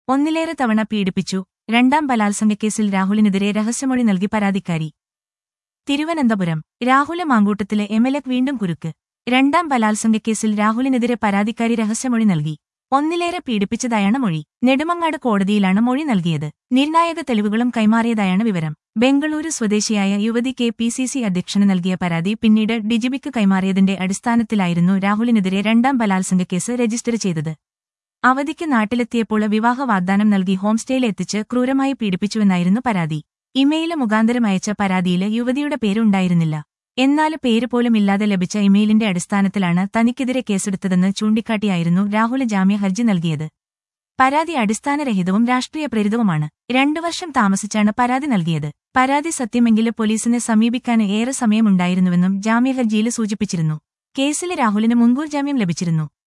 ഒന്നിലേറെ തവണ പീഡിപ്പിച്ചു രണ്ടാം ബലാത്സംഗക്കേസിൽ രാഹുലിനെതിരെ രഹസ്യമൊഴി നൽകി പരാതിക്കാരി തിരുവനന്തപുരം രാഹുല മാങ്കൂട്ടത്തിലെ എംഎൽഎക്ക് വീണ്ടും കുരുക്ക് രണ്ടാം ബലാത്സംഗക്കേസിൽ രാഹുലിനെതിരെ പരാതിക്കാരി രഹസ്യമൊഴി നൽകി ഒന്നിലേറെ പീഡിപ്പിച്ചതായാണ് മൊഴി നെടുമങ്ങാട് കോടതിയിലാണ് മൊഴി നൽകിയത് നിർണായക തെളിവുകളും കൈമാറിയതായാണ് വിവരം ബംഗളൂരു സ്വദേശിയായ യുവതി കെ പി സി സി അധ്യക്ഷന് നൽകിയ പരാതി പിന്നീട് ഡിജിബിക്ക് കൈമാറിയതിന്റെ അടിസ്ഥാനത്തിലായിരുന്നു രാഹുലിനെതിരെ രണ്ടാം ബലാത്സംഗക്കേസ് രജിസ്റ്റർ ചെയ്തത് അവധിക്ക് നാട്ടിലെത്തിയപ്പോൾ വിവാഹ വാഗ്ദാനം നൽകി ഹോംസ്റ്റേയിൽ എത്തിച്ച് ക്രൂരമായി പീഡിപ്പിച്ചുവെന്നായിരുന്നു പരാതി ഇമെയില് മുഖാന്തരം അയച്ച പരാതിയിൽ യുവതിയുടെ പേരുണ്ടായിരുന്നില്ല എന്നാൽ പേര് പോലും ഇല്ലാതെ ലഭിച്ച ഇമെയിലിന്റെ അടിസ്ഥാനത്തിലാണ് തനിക്കെതിരെ കേസെടുത്തതെന്ന് ചൂണ്ടിക്കാട്ടിയായിരുന്നു രാഹുൽ ജാമ്യ ഹർജി നൽകിയത് പരാതി അടിസ്ഥാനരഹിതവും രാഷ്ട്രീയ പ്രേരിതവുമാണ് രണ്ടു വർഷം താമസിച്ചാണ് പരാതി നൽകിയത് പരാതി സത്യമെങ്കിൽ പോലീസിനെ സമീപിക്കാൻ ഏറെ സമയമുണ്ടായിരുന്നുവെന്നും ജാമ്യ ഹർജിയിൽ സൂചിപ്പിച്ചിരുന്നു കേസിൽ രാഹുലിന് മുൻകൂർ ജാമ്യം ലഭിച്ചിരുന്നു